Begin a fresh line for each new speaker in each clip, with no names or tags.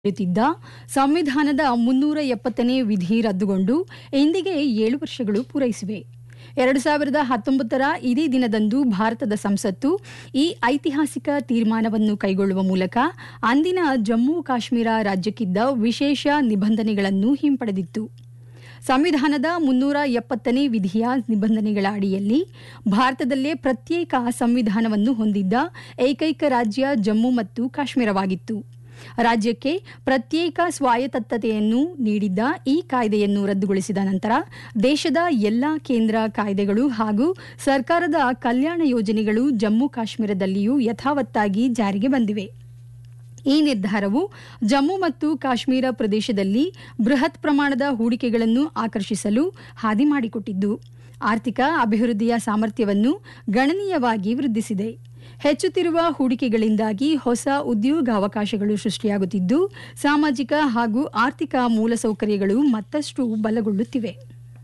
ನಡೆಯುತ್ತಿದ್ದ ಸಂವಿಧಾನದ ಮುನ್ನೂರ ಎಪ್ಪತ್ತನೇ ವಿಧಿ ರದ್ದುಗೊಂಡು ಇಂದಿಗೆ ಏಳು ವರ್ಷಗಳು ಪೂರೈಸಿವೆ ಎರಡು ಸಾವಿರದ ಹತ್ತೊಂಬತ್ತರ ಇದೇ ದಿನದಂದು ಭಾರತದ ಸಂಸತ್ತು ಈ ಐತಿಹಾಸಿಕ ತೀರ್ಮಾನವನ್ನು ಕೈಗೊಳ್ಳುವ ಮೂಲಕ ಅಂದಿನ ಜಮ್ಮು ಕಾಶ್ಮೀರ ರಾಜ್ಯಕ್ಕಿದ್ದ ವಿಶೇಷ ನಿಬಂಧನೆಗಳನ್ನು ಹಿಂಪಡೆದಿತ್ತು ಸಂವಿಧಾನದ ಮುನ್ನೂರ ಎಪ್ಪತ್ತನೇ ವಿಧಿಯ ನಿಬಂಧನೆಗಳ ಅಡಿಯಲ್ಲಿ ಭಾರತದಲ್ಲೇ ಪ್ರತ್ಯೇಕ ಸಂವಿಧಾನವನ್ನು ಹೊಂದಿದ್ದ ಏಕೈಕ ರಾಜ್ಯ ಜಮ್ಮು ಮತ್ತು ಕಾಶ್ಮೀರವಾಗಿತ್ತು ರಾಜ್ಯಕ್ಕೆ ಪ್ರತ್ಯೇಕ ಸ್ವಾಯತ್ತತೆಯನ್ನು ನೀಡಿದ್ದ ಈ ಕಾಯ್ದೆಯನ್ನು ರದ್ದುಗೊಳಿಸಿದ ನಂತರ ದೇಶದ ಎಲ್ಲ ಕೇಂದ್ರ ಕಾಯ್ದೆಗಳು ಹಾಗೂ ಸರ್ಕಾರದ ಕಲ್ಯಾಣ ಯೋಜನೆಗಳು ಜಮ್ಮು ಕಾಶ್ಮೀರದಲ್ಲಿಯೂ ಯಥಾವತ್ತಾಗಿ ಜಾರಿಗೆ ಬಂದಿವೆ ಈ ನಿರ್ಧಾರವು ಜಮ್ಮು ಮತ್ತು ಕಾಶ್ಮೀರ ಪ್ರದೇಶದಲ್ಲಿ ಬೃಹತ್ ಪ್ರಮಾಣದ ಹೂಡಿಕೆಗಳನ್ನು ಆಕರ್ಷಿಸಲು ಹಾದಿ ಮಾಡಿಕೊಟ್ಟಿದ್ದು ಆರ್ಥಿಕ ಅಭಿವೃದ್ಧಿಯ ಸಾಮರ್ಥ್ಯವನ್ನು ಗಣನೀಯವಾಗಿ ವೃದ್ಧಿಸಿದೆ ಹೆಚ್ಚುತ್ತಿರುವ ಹೂಡಿಕೆಗಳಿಂದಾಗಿ ಹೊಸ ಉದ್ಯೋಗಾವಕಾಶಗಳು ಸೃಷ್ಟಿಯಾಗುತ್ತಿದ್ದು ಸಾಮಾಜಿಕ ಹಾಗೂ ಆರ್ಥಿಕ ಮೂಲಸೌಕರ್ಯಗಳು ಮತ್ತಷ್ಟು ಬಲಗೊಳ್ಳುತ್ತಿವೆ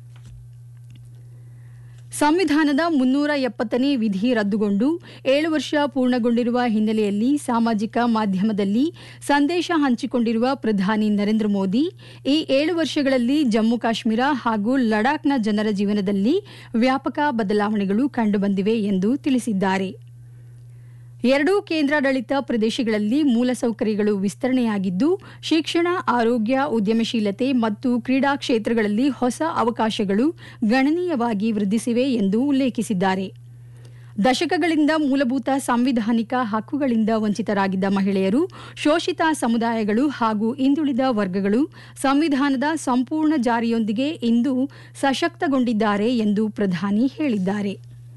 ಸಂವಿಧಾನದ ಮುನ್ನೂರ ಎಪ್ಪತ್ತನೇ ವಿಧಿ ರದ್ದುಗೊಂಡು ಏಳು ವರ್ಷ ಪೂರ್ಣಗೊಂಡಿರುವ ಹಿನ್ನೆಲೆಯಲ್ಲಿ ಸಾಮಾಜಿಕ ಮಾಧ್ಯಮದಲ್ಲಿ ಸಂದೇಶ ಹಂಚಿಕೊಂಡಿರುವ ಪ್ರಧಾನಿ ನರೇಂದ್ರ ಮೋದಿ ಈ ಏಳು ವರ್ಷಗಳಲ್ಲಿ ಜಮ್ಮು ಕಾಶ್ಮೀರ ಹಾಗೂ ಲಡಾಖ್ನ ಜನರ ಜೀವನದಲ್ಲಿ ವ್ಯಾಪಕ ಬದಲಾವಣೆಗಳು ಕಂಡುಬಂದಿವೆ ಎಂದು ತಿಳಿಸಿದ್ದಾರೆ ಎರಡೂ ಕೇಂದ್ರಾಡಳಿತ ಪ್ರದೇಶಗಳಲ್ಲಿ ಮೂಲಸೌಕರ್ಯಗಳು ವಿಸ್ತರಣೆಯಾಗಿದ್ದು ಶಿಕ್ಷಣ ಆರೋಗ್ಯ ಉದ್ಯಮಶೀಲತೆ ಮತ್ತು ಕ್ರೀಡಾ ಕ್ಷೇತ್ರಗಳಲ್ಲಿ ಹೊಸ ಅವಕಾಶಗಳು ಗಣನೀಯವಾಗಿ ವೃದ್ಧಿಸಿವೆ ಎಂದು ಉಲ್ಲೇಖಿಸಿದ್ದಾರೆ ದಶಕಗಳಿಂದ ಮೂಲಭೂತ ಸಾಂವಿಧಾನಿಕ ಹಕ್ಕುಗಳಿಂದ ವಂಚಿತರಾಗಿದ್ದ ಮಹಿಳೆಯರು ಶೋಷಿತ ಸಮುದಾಯಗಳು ಹಾಗೂ ಹಿಂದುಳಿದ ವರ್ಗಗಳು ಸಂವಿಧಾನದ ಸಂಪೂರ್ಣ ಜಾರಿಯೊಂದಿಗೆ ಇಂದು ಸಶಕ್ತಗೊಂಡಿದ್ದಾರೆ ಎಂದು ಪ್ರಧಾನಿ ಹೇಳಿದ್ದಾರೆ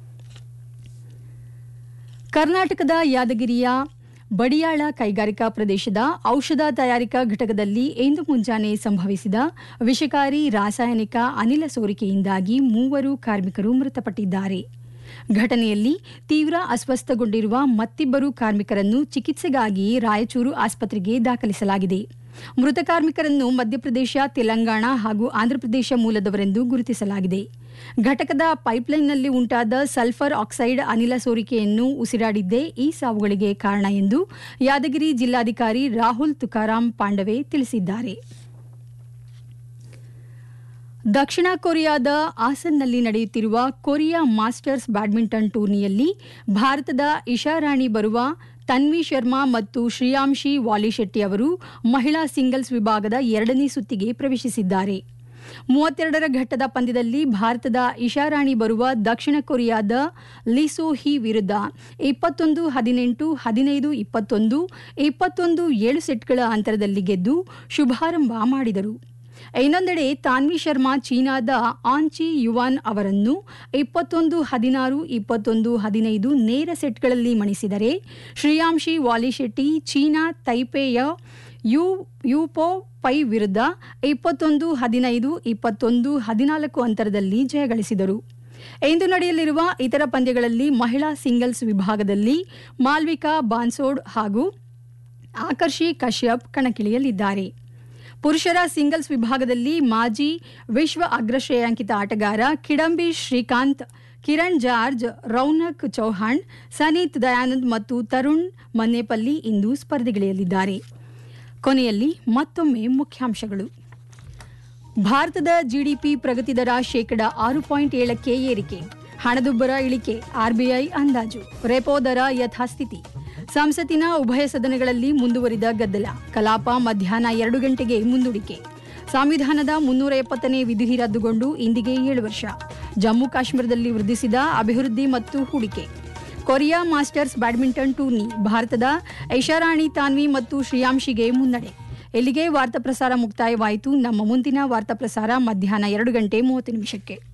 ಕರ್ನಾಟಕದ ಯಾದಗಿರಿಯ ಬಡಿಯಾಳ ಕೈಗಾರಿಕಾ ಪ್ರದೇಶದ ಔಷಧ ತಯಾರಿಕಾ ಘಟಕದಲ್ಲಿ ಇಂದು ಮುಂಜಾನೆ ಸಂಭವಿಸಿದ ವಿಷಕಾರಿ ರಾಸಾಯನಿಕ ಅನಿಲ ಸೋರಿಕೆಯಿಂದಾಗಿ ಮೂವರು ಕಾರ್ಮಿಕರು ಮೃತಪಟ್ಟಿದ್ದಾರೆ ಘಟನೆಯಲ್ಲಿ ತೀವ್ರ ಅಸ್ವಸ್ಥಗೊಂಡಿರುವ ಮತ್ತಿಬ್ಬರು ಕಾರ್ಮಿಕರನ್ನು ಚಿಕಿತ್ಸೆಗಾಗಿ ರಾಯಚೂರು ಆಸ್ಪತ್ರೆಗೆ ದಾಖಲಿಸಲಾಗಿದೆ ಮೃತ ಕಾರ್ಮಿಕರನ್ನು ಮಧ್ಯಪ್ರದೇಶ ತೆಲಂಗಾಣ ಹಾಗೂ ಆಂಧ್ರಪ್ರದೇಶ ಮೂಲದವರೆಂದು ಗುರುತಿಸಲಾಗಿದೆ ಘಟಕದ ಪೈಪ್ಲೈನ್ನಲ್ಲಿ ಉಂಟಾದ ಸಲ್ಫರ್ ಆಕ್ಸೈಡ್ ಅನಿಲ ಸೋರಿಕೆಯನ್ನು ಉಸಿರಾಡಿದ್ದೇ ಈ ಸಾವುಗಳಿಗೆ ಕಾರಣ ಎಂದು ಯಾದಗಿರಿ ಜಿಲ್ಲಾಧಿಕಾರಿ ರಾಹುಲ್ ತುಕಾರಾಂ ಪಾಂಡವೆ ತಿಳಿಸಿದ್ದಾರೆ ದಕ್ಷಿಣ ಕೊರಿಯಾದ ಆಸನ್ನಲ್ಲಿ ನಡೆಯುತ್ತಿರುವ ಕೊರಿಯಾ ಮಾಸ್ಟರ್ಸ್ ಬ್ಯಾಡ್ಮಿಂಟನ್ ಟೂರ್ನಿಯಲ್ಲಿ ಭಾರತದ ಇಶಾರಾಣಿ ಬರುವ ತನ್ವಿ ಶರ್ಮಾ ಮತ್ತು ಶ್ರೇಯಾಂಶಿ ವಾಲಿಶೆಟ್ಟಿ ಅವರು ಮಹಿಳಾ ಸಿಂಗಲ್ಸ್ ವಿಭಾಗದ ಎರಡನೇ ಸುತ್ತಿಗೆ ಪ್ರವೇಶಿಸಿದ್ದಾರೆ ಮೂವತ್ತೆರಡರ ಘಟ್ಟದ ಪಂದ್ಯದಲ್ಲಿ ಭಾರತದ ಇಶಾರಾಣಿ ಬರುವ ದಕ್ಷಿಣ ಕೊರಿಯಾದ ಲಿಸೋ ಹಿ ವಿರುದ್ಧ ಇಪ್ಪತ್ತೊಂದು ಹದಿನೆಂಟು ಹದಿನೈದು ಇಪ್ಪತ್ತೊಂದು ಇಪ್ಪತ್ತೊಂದು ಏಳು ಸೆಟ್ಗಳ ಅಂತರದಲ್ಲಿ ಗೆದ್ದು ಶುಭಾರಂಭ ಮಾಡಿದರು ಇನ್ನೊಂದೆಡೆ ತಾನ್ವಿ ಶರ್ಮಾ ಚೀನಾದ ಆಂಚಿ ಯುವಾನ್ ಅವರನ್ನು ಇಪ್ಪತ್ತೊಂದು ಹದಿನಾರು ಇಪ್ಪತ್ತೊಂದು ಹದಿನೈದು ನೇರ ಸೆಟ್ಗಳಲ್ಲಿ ಮಣಿಸಿದರೆ Shreyanshi Valishetty China Taipei Yu Yupo Pai ವಿರುದ್ಧ ಇಪ್ಪತ್ತೊಂದು ಹದಿನೈದು ಇಪ್ಪತ್ತೊಂದು ಹದಿನಾಲ್ಕು ಅಂತರದಲ್ಲಿ ಜಯಗಳಿಸಿದರು ಇಂದು ನಡೆಯಲಿರುವ ಇತರ ಪಂದ್ಯಗಳಲ್ಲಿ ಮಹಿಳಾ ಸಿಂಗಲ್ಸ್ ವಿಭಾಗದಲ್ಲಿ ಮಾಲ್ವಿಕಾ ಬಾನ್ಸೋಡ್ ಹಾಗೂ ಆಕರ್ಷಿ ಕಶ್ಯಪ್ ಕಣಕ್ಕಿಳಿಯಲಿದ್ದಾರೆ ಪುರುಷರ ಸಿಂಗಲ್ಸ್ ವಿಭಾಗದಲ್ಲಿ ಮಾಜಿ ವಿಶ್ವ ಅಗ್ರಶ್ರೇಯಾಂಕಿತ ಆಟಗಾರ ಕಿಡಂಬಿ ಶ್ರೀಕಾಂತ್ ಕಿರಣ್ ಜಾರ್ಜ್ ರೌನಕ್ ಚೌಹಾಣ್ ಸನೀತ್ ದಯಾನಂದ್ ಮತ್ತು ತರುಣ್ ಮನ್ನೇಪಲ್ಲಿ ಇಂದು ಸ್ಪರ್ಧೆಗಿಳಿಯಲಿದ್ದಾರೆ ಕೊನೆಯಲ್ಲಿ ಮತ್ತೊಮ್ಮೆ ಮುಖ್ಯಾಂಶಗಳು ಭಾರತದ ಜಿಡಿಪಿ ಪ್ರಗತಿ ದರ ಶೇಕಡ ಆರು ಪಾಯಿಂಟ್ ಏಳಕ್ಕೆ ಏರಿಕೆ ಹಣದುಬ್ಬರ ಇಳಿಕೆ ಆರ್ಬಿಐ ಅಂದಾಜು ರೆಪೋ ದರ ಯಥಾಸ್ಥಿತಿ ಸಂಸತ್ತಿನ ಉಭಯ ಸದನಗಳಲ್ಲಿ ಮುಂದುವರಿದ ಗದ್ದಲ ಕಲಾಪ ಮಧ್ಯಾಹ್ನ ಎರಡು ಗಂಟೆಗೆ ಮುಂದೂಡಿಕೆ ಸಂವಿಧಾನದ ಮುನ್ನೂರ ಎಪ್ಪತ್ತನೇ ವಿಧಿ ರದ್ದುಗೊಂಡು ಇಂದಿಗೆ ಏಳು ವರ್ಷ ಜಮ್ಮು ಕಾಶ್ಮೀರದಲ್ಲಿ ವೃದ್ಧಿಸಿದ ಅಭಿವೃದ್ಧಿ ಮತ್ತು ಹೂಡಿಕೆ ಕೊರಿಯಾ ಮಾಸ್ಟರ್ಸ್ ಬ್ಯಾಡ್ಮಿಂಟನ್ ಟೂರ್ನಿ ಭಾರತದ ಐಷಾರಾಣಿ ತಾನ್ವಿ ಮತ್ತು ಶ್ರೇಯಾಂಶಿಗೆ ಮುನ್ನಡೆ ಇಲ್ಲಿಗೆ ವಾರ್ತಾ ಪ್ರಸಾರ ಮುಕ್ತಾಯವಾಯಿತು ನಮ್ಮ ಮುಂದಿನ ವಾರ್ತಾ ಪ್ರಸಾರ ಮಧ್ಯಾಹ್ನ ಎರಡು ಗಂಟೆ ಮೂವತ್ತು ನಿಮಿಷಕ್ಕೆ